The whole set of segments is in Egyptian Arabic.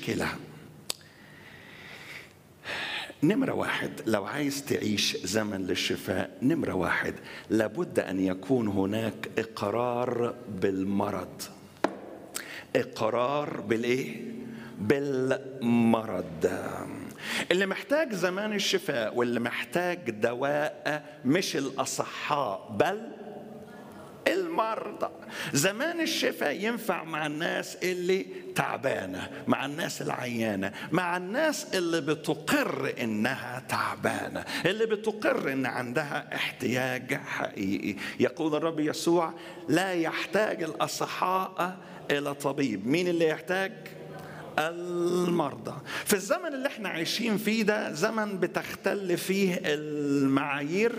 مشكله نمرة واحد لو عايز تعيش زمن للشفاء نمرة واحد لابد أن يكون هناك إقرار بالمرض إقرار بالإيه؟ بالمرض اللي محتاج زمان الشفاء واللي محتاج دواء مش الأصحاء بل المرضى زمان الشفاء ينفع مع الناس اللي تعبانة مع الناس العيانة مع الناس اللي بتقر إنها تعبانة اللي بتقر إن عندها احتياج حقيقي يقول الرب يسوع لا يحتاج الأصحاء إلى طبيب مين اللي يحتاج؟ المرضى في الزمن اللي احنا عايشين فيه ده زمن بتختل فيه المعايير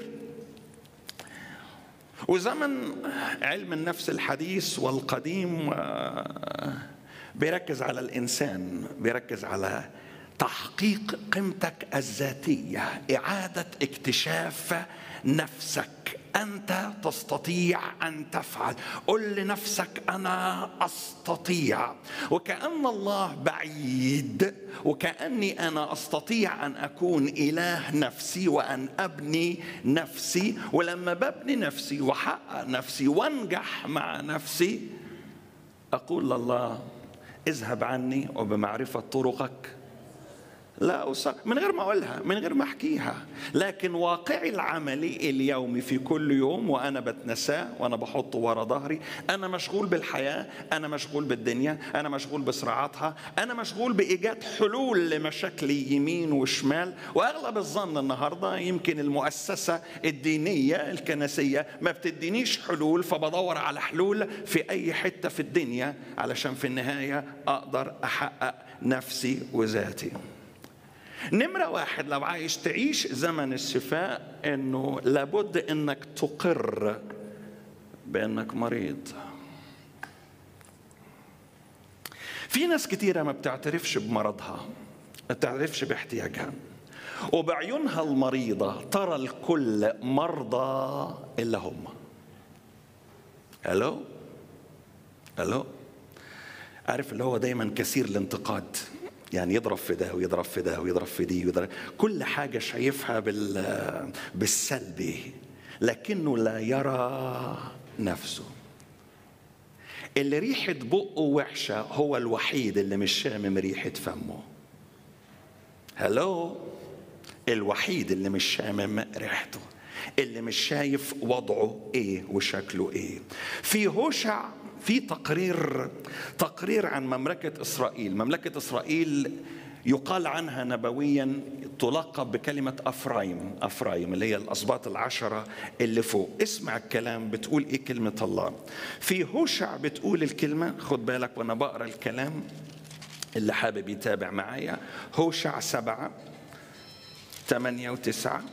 وزمن علم النفس الحديث والقديم بيركز على الانسان بيركز على تحقيق قيمتك الذاتيه اعاده اكتشاف نفسك انت تستطيع ان تفعل قل لنفسك انا استطيع وكان الله بعيد وكاني انا استطيع ان اكون اله نفسي وان ابني نفسي ولما ببني نفسي واحقق نفسي وانجح مع نفسي اقول لله اذهب عني وبمعرفه طرقك لا أصر من غير ما أقولها من غير ما أحكيها لكن واقعي العملي اليومي في كل يوم وأنا بتنساه وأنا بحطه ورا ظهري أنا مشغول بالحياة أنا مشغول بالدنيا أنا مشغول بصراعاتها أنا مشغول بإيجاد حلول لمشاكلي يمين وشمال وأغلب الظن النهاردة يمكن المؤسسة الدينية الكنسية ما بتدينيش حلول فبدور على حلول في أي حتة في الدنيا علشان في النهاية أقدر أحقق نفسي وذاتي نمرة واحد لو عايز تعيش زمن الشفاء انه لابد انك تقر بانك مريض في ناس كتيرة ما بتعترفش بمرضها ما بتعترفش باحتياجها وبعيونها المريضة ترى الكل مرضى إلا هم ألو ألو عارف اللي هو دايما كثير الانتقاد يعني يضرب في ده ويضرب في ده ويضرب في دي ويضرب كل حاجة شايفها بال بالسلبي لكنه لا يرى نفسه اللي ريحة بقه وحشة هو الوحيد اللي مش شامم ريحة فمه هلو الوحيد اللي مش شامم ريحته اللي مش شايف وضعه ايه وشكله ايه في هوشع في تقرير تقرير عن مملكة إسرائيل مملكة إسرائيل يقال عنها نبويا تلقب بكلمة أفرايم أفرايم اللي هي الأسباط العشرة اللي فوق اسمع الكلام بتقول إيه كلمة الله في هوشع بتقول الكلمة خد بالك وأنا بقرأ الكلام اللي حابب يتابع معايا هوشع سبعة ثمانية وتسعة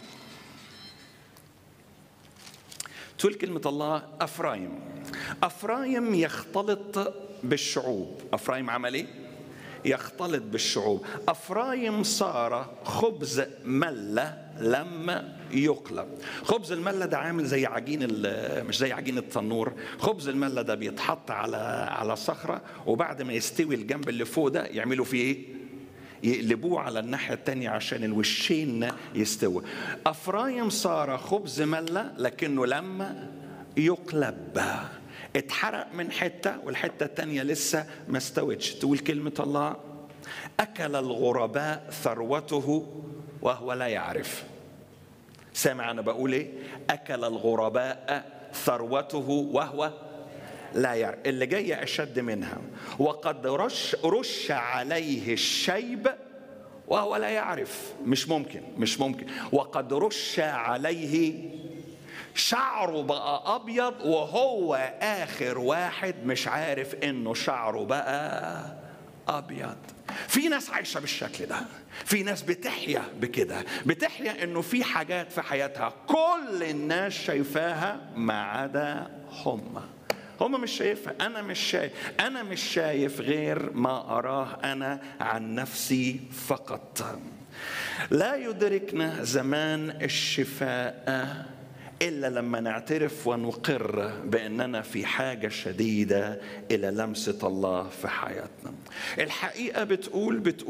تقول كلمة الله أفرايم أفرايم يختلط بالشعوب أفرايم عمل إيه؟ يختلط بالشعوب أفرايم صار خبز ملة لم يقلب خبز الملة ده عامل زي عجين مش زي عجين التنور خبز الملة ده بيتحط على على صخرة وبعد ما يستوي الجنب اللي فوق ده يعملوا فيه ايه يقلبوه على الناحية التانية عشان الوشين يستوي أفرايم صار خبز ملة لكنه لما يقلب اتحرق من حتة والحتة التانية لسه ما استوتش تقول كلمة الله أكل الغرباء ثروته وهو لا يعرف سامع أنا بقول إيه أكل الغرباء ثروته وهو لا يعرف اللي جاية أشد منها وقد رش, رش عليه الشيب وهو لا يعرف مش ممكن مش ممكن وقد رش عليه شعره بقى ابيض وهو اخر واحد مش عارف انه شعره بقى ابيض في ناس عايشه بالشكل ده في ناس بتحيا بكده بتحيا انه في حاجات في حياتها كل الناس شايفاها ما عدا هم هم مش شايفها انا مش شايف انا مش شايف غير ما اراه انا عن نفسي فقط لا يدركنا زمان الشفاء إلا لما نعترف ونقر بأننا في حاجة شديدة إلى لمسة الله في حياتنا الحقيقة بتقول بتقول